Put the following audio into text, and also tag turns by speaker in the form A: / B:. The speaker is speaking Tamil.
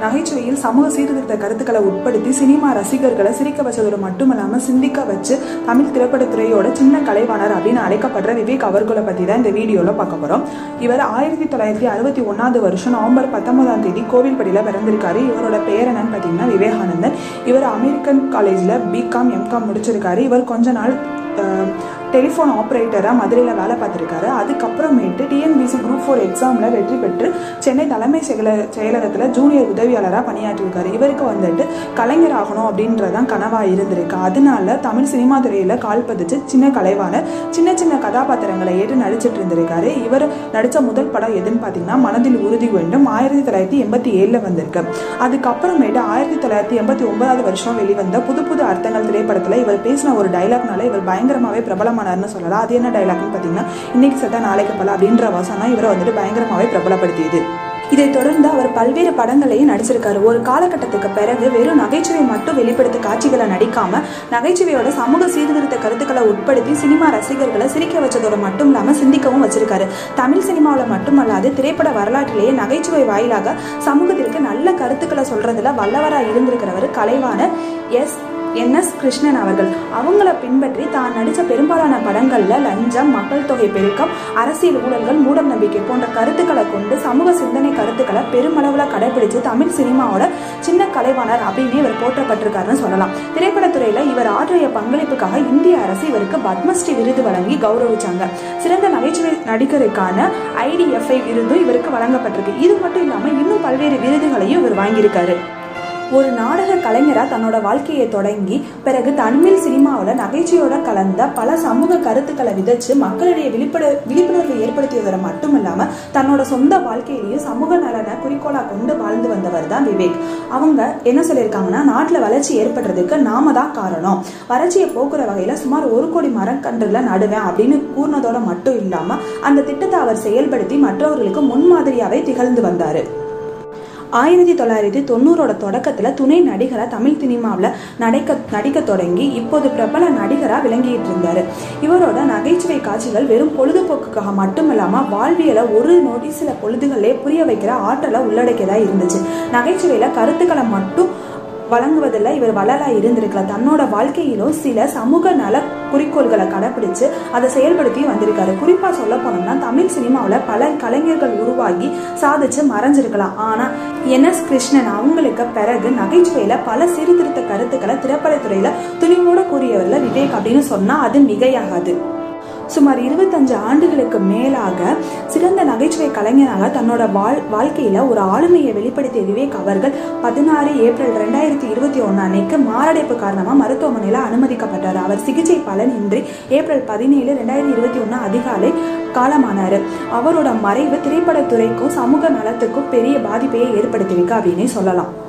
A: நகைச்சுவையில் சமூக சீர்திருத்த கருத்துக்களை உட்படுத்தி சினிமா ரசிகர்களை சிரிக்க வச்சதோடு மட்டுமல்லாம சிந்திக்க வச்சு தமிழ் திரைப்படத்துறையோட சின்ன கலைவாணர் அப்படின்னு அழைக்கப்படுற விவேக் அவர்களை பத்தி தான் இந்த வீடியோல பார்க்க போறோம் இவர் ஆயிரத்தி தொள்ளாயிரத்தி அறுபத்தி ஒன்னாவது வருஷம் நவம்பர் பத்தொன்பதாம் தேதி கோவில்படியில பிறந்திருக்காரு இவரோட பெயர் என்னன்னு பார்த்தீங்கன்னா விவேகானந்தன் இவர் அமெரிக்கன் காலேஜ்ல பிகாம் எம்காம் முடிச்சிருக்காரு இவர் கொஞ்ச நாள் டெலிஃபோன் ஆப்ரேட்டராக மதுரையில் வேலை பார்த்துருக்காரு அதுக்கப்புறமேட்டு டிஎன்பிசி குரூப் ஃபோர் எக்ஸாமில் வெற்றி பெற்று சென்னை தலைமை செயல செயலகத்தில் ஜூனியர் உதவியாளராக பணியாற்றிருக்காரு இவருக்கு வந்துட்டு கலைஞர் ஆகணும் அப்படின்றதான் கனவாக இருந்திருக்கு அதனால தமிழ் சினிமா துறையில் கால் பதிச்சு சின்ன கலைவான சின்ன சின்ன கதாபாத்திரங்களை ஏற்று நடிச்சிட்டு இருந்திருக்காரு இவர் நடித்த முதல் படம் எதுன்னு பார்த்தீங்கன்னா மனதில் உறுதி வேண்டும் ஆயிரத்தி தொள்ளாயிரத்தி எண்பத்தி ஏழில் வந்திருக்கு அதுக்கப்புறமேட்டு ஆயிரத்தி தொள்ளாயிரத்தி எண்பத்தி ஒன்பதாவது வருஷம் வெளிவந்த புது புது அர்த்தங்கள் திரைப்படத்தில் இவர் பேசின ஒரு டைலாக்னால இவர் பயங்கரமாகவே பிரபலமானார்னு சொல்லலாம் அது என்ன டைலாக்னு பார்த்தீங்கன்னா இன்னைக்கு சட்டா நாளைக்கு பல அப்படின்ற வசனம் இவரை வந்துட்டு பயங்கரமாகவே பிரபலப்படுத்தியது இதைத் தொடர்ந்து அவர் பல்வேறு படங்களையும் நடிச்சிருக்காரு ஒரு காலகட்டத்துக்கு பிறகு வெறும் நகைச்சுவை மட்டும் வெளிப்படுத்த காட்சிகளை நடிக்காம நகைச்சுவையோட சமூக சீர்திருத்த கருத்துக்களை உட்படுத்தி சினிமா ரசிகர்களை சிரிக்க வச்சதோட மட்டும் இல்லாம சிந்திக்கவும் வச்சிருக்காரு தமிழ் சினிமாவில் மட்டுமல்லாது திரைப்பட வரலாற்றிலேயே நகைச்சுவை வாயிலாக சமூகத்திற்கு நல்ல கருத்துக்களை சொல்றதுல வல்லவரா இருந்திருக்கிறவர் கலைவான எஸ் என் எஸ் கிருஷ்ணன் அவர்கள் அவங்கள பின்பற்றி தான் நடித்த பெரும்பாலான படங்கள்ல லஞ்சம் மக்கள் தொகை பெருக்கம் அரசியல் ஊழல்கள் மூடம் நம்பிக்கை போன்ற கருத்துக்களை கொண்டு சமூக சிந்தனை கருத்துக்களை பெருமளவில் கடைபிடிச்சு தமிழ் சினிமாவோட சின்ன கலைவாணர் அப்படின்னு இவர் போற்றப்பட்டிருக்காருன்னு சொல்லலாம் திரைப்படத்துறையில இவர் ஆற்றிய பங்களிப்புக்காக இந்திய அரசு இவருக்கு பத்மஸ்ரீ விருது வழங்கி கௌரவிச்சாங்க சிறந்த நகைச்சுவை நடிகருக்கான ஐடிஎஃப்ஐ விருதும் இவருக்கு வழங்கப்பட்டிருக்கு இது மட்டும் இல்லாம இன்னும் பல்வேறு விருதுகளையும் இவர் வாங்கியிருக்காரு ஒரு நாடக கலைஞராக தன்னோட வாழ்க்கையை தொடங்கி பிறகு தமிழ் சினிமாவில் நகைச்சுவையோட கலந்த பல சமூக கருத்துக்களை விதைச்சு மக்களிடையே விழிப்பட விழிப்புணர்வு ஏற்படுத்தியதோட மட்டும் இல்லாமல் தன்னோட சொந்த வாழ்க்கையிலையும் சமூக நலனை குறிக்கோளாக கொண்டு வாழ்ந்து வந்தவர் தான் விவேக் அவங்க என்ன சொல்லியிருக்காங்கன்னா நாட்டில் வளர்ச்சி ஏற்படுறதுக்கு நாம தான் காரணம் வறட்சியை போக்குற வகையில் சுமார் ஒரு கோடி மரக்கன்றுல நடுவேன் அப்படின்னு கூறினதோட மட்டும் இல்லாமல் அந்த திட்டத்தை அவர் செயல்படுத்தி மற்றவர்களுக்கு முன்மாதிரியாவே திகழ்ந்து வந்தாரு ஆயிரத்தி தொள்ளாயிரத்தி தொண்ணூறோட தொடக்கத்தில் துணை நடிகராக தமிழ் சினிமாவில் நடிக்க நடிக்க தொடங்கி இப்போது பிரபல நடிகராக விளங்கிட்டு இருந்தார் இவரோட நகைச்சுவை காட்சிகள் வெறும் பொழுதுபோக்குக்காக மட்டும் இல்லாமல் வாழ்வியலை ஒரு நொடி சில பொழுதுகளே புரிய வைக்கிற ஆற்றலை உள்ளடக்கியதாக இருந்துச்சு நகைச்சுவையில் கருத்துக்களை மட்டும் வழங்குவதில் இவர் வளரா இருந்திருக்கலாம் தன்னோட வாழ்க்கையிலும் சில சமூக நல குறிக்கோள்களை கடைபிடிச்சு அதை செயல்படுத்தி வந்திருக்காரு குறிப்பா சொல்ல போனோம்னா தமிழ் சினிமாவில் பல கலைஞர்கள் உருவாகி சாதிச்சு மறைஞ்சிருக்கலாம் ஆனா என் எஸ் கிருஷ்ணன் அவங்களுக்கு பிறகு நகைச்சுவையில பல சீர்திருத்த கருத்துக்களை திரைப்படத்துறையில துணிவோட கூறியவர்ல விவேக் அப்படின்னு சொன்னா அது மிகையாகாது சுமார் இருபத்தஞ்சு ஆண்டுகளுக்கு மேலாக சிறந்த நகைச்சுவை கலைஞராக தன்னோட வாழ் வாழ்க்கையில ஒரு ஆளுமையை வெளிப்படுத்திய விவேக் அவர்கள் பதினாறு ஏப்ரல் ரெண்டாயிரத்தி இருபத்தி ஒன்னு அன்னைக்கு மாரடைப்பு காரணமா மருத்துவமனையில அனுமதிக்கப்பட்டார் அவர் சிகிச்சை பலனின்றி ஏப்ரல் பதினேழு ரெண்டாயிரத்தி இருபத்தி ஒன்னு அதிகாலை காலமானாரு அவரோட மறைவு திரைப்படத்துறைக்கும் சமூக நலத்துக்கும் பெரிய பாதிப்பையை ஏற்படுத்தியிருக்கு அப்படின்னே சொல்லலாம்